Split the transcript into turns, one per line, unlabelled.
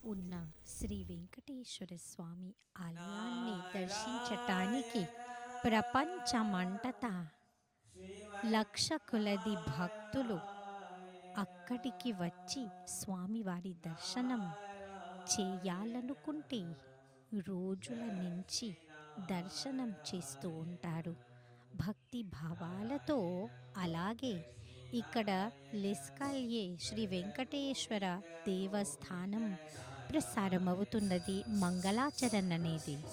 ఉన్న శ్రీ వెంకటేశ్వర స్వామి ఆలయాన్ని దర్శించటానికి ప్రపంచమంతటా లక్ష కొలది భక్తులు అక్కడికి వచ్చి స్వామివారి దర్శనం చేయాలనుకుంటే రోజుల నుంచి దర్శనం చేస్తూ ఉంటారు భక్తి భావాలతో అలాగే ఇక్కడ లెస్కాల్యే శ్రీ వెంకటేశ్వర దేవస్థానం ప్రసారమవుతున్నది మంగళాచరణ అనేది